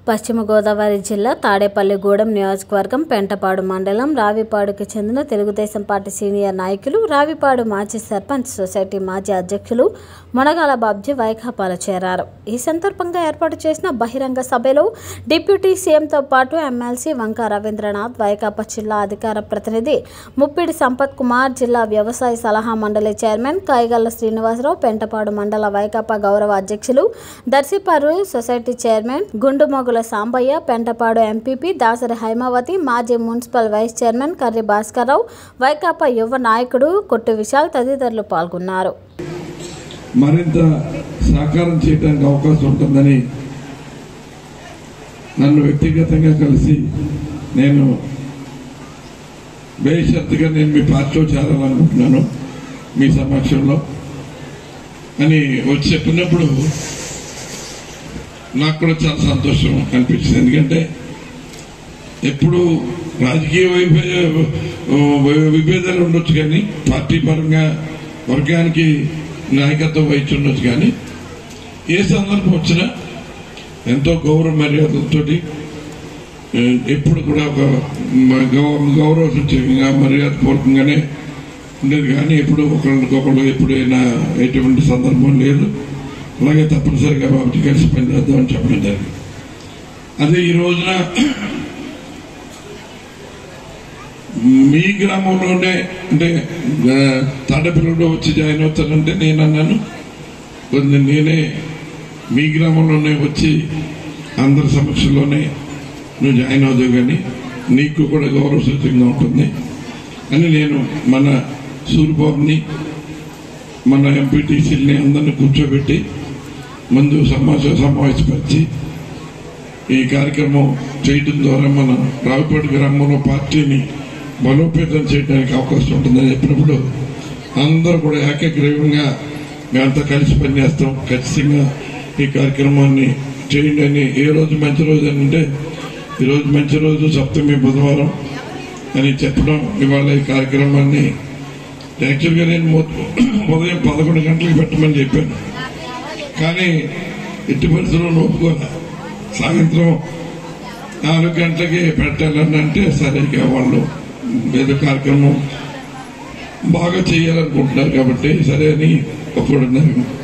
పశ్చిమ గోదావరి జిల్లా తాడేపల్లిగూడెం నియోజకవర్గం పెంటపాడు మండలం రావిపాడుకు చెందిన తెలుగుదేశం పార్టీ సీనియర్ నాయకులు రావిపాడు మాజీ సర్పంచ్ సొసైటీ మాజీ అధ్యక్షులు మునగాల బాబ్జీ వైకాపాలో చేరారు ఈ సందర్భంగా ఏర్పాటు చేసిన బహిరంగ సభలో డిప్యూటీ సీఎంతో పాటు ఎమ్మెల్సీ వంక రవీంద్రనాథ్ వైకాపా జిల్లా అధికార ప్రతినిధి ముప్పిడి సంపత్ కుమార్ జిల్లా వ్యవసాయ సలహా మండలి చైర్మన్ కాయగల్ల శ్రీనివాసరావు పెంటపాడు మండల వైకాపా గౌరవ అధ్యక్షులు Darsiparru society chairman Gundumogula Sambaiah Pentapadu MPP Dasari Haimavathi మాజీ municipal vice chairman Karri Bhaskar Rao Vaikapa యువ నాయకుడు కొట్టు విశాల్ తదితరులు పాల్గొన్నారు మరింత సహకారం చేయడానికి అవకాశం ఉంటుందని నన్ను వ్యక్తిగతంగా కలిసి నేను బేషరతుగా నేను మీ పార్టీలో చేరాలనుకుంటున్నాను మీ సమక్షంలో అని వచ్చి చెప్పినప్పుడు నాకు కూడా చాలా సంతోషం అనిపించింది ఎందుకంటే ఎప్పుడు రాజకీయ వైభ- విభేదాలు ఉండొచ్చు కానీ పార్టీ పరంగా వర్గానికి నాయకత్వం వహించి ఉండొచ్చు కానీ ఏ సందర్భం వచ్చినా ఎంతో గౌరవ మర్యాదలతో ఎప్పుడు కూడా ఒక మ- గౌ- గౌరవ సూచకంగా మర్యాదపూర్వకంగానే ఉండేది కానీ ఎప్పుడు ఒకరికొకరు ఎప్పుడైనా ఎటువంటి సందర్భం లేదు అలాగే తప్పనిసరిగా బాబుకి కలిసి పనిచేద్దామని చెప్పడం జరిగింది అదే ఈ రోజున మీ గ్రామంలోనే అంటే ఆ, తాడపిల్లలో వచ్చి జాయిన్ అవుతానంటే నేను అన్నాను కొంచెం నేనే మీ గ్రామంలోనే వచ్చి అందరి సమక్షంలోనే నువ్వు జాయిన్ అవుతావు కానీ నీకు కూడా గౌరవ సూచకంగా ఉంటుంది అని నేను మన సూర్యబాబుని మన ఎంపీటీసీలని అందరిని కూర్చోబెట్టి ముందు సమాచార సమావేశపరిచి ఈ కార్యక్రమం చేయడం ద్వారా మన రావిపాటి గ్రామంలో పార్టీని బలోపేతం చేయడానికి అవకాశం ఉంటుందని చెప్పినప్పుడు అందరూ కూడా ఏకగ్రీవంగా మేమంతా కలిసి పనిచేస్తాం ఖచ్చితంగా ఈ కార్యక్రమాన్ని చేయండి అని ఏ రోజు మంచి రోజు అని అంటే ఈ రోజు మంచి రోజు సప్తమి బుధవారం అని చెప్పడం ఇవాళ ఈ కార్యక్రమాన్ని యాక్చువల్గా నేను మొ- ఉదయం పదకొండు గంటలకు పెట్టమని చెప్పాను కానీ ఎట్టి పరిస్థితుల్లో ఒప్పుకోలే సాయంత్రం నాలుగు గంటలకి పెట్టాలని అంటే సరే ఇక వాళ్ళు ఏదో కార్యక్రమం బాగా చేయాలనుకుంటున్నారు కాబట్టి సరే అని ఒప్పుకున్నారు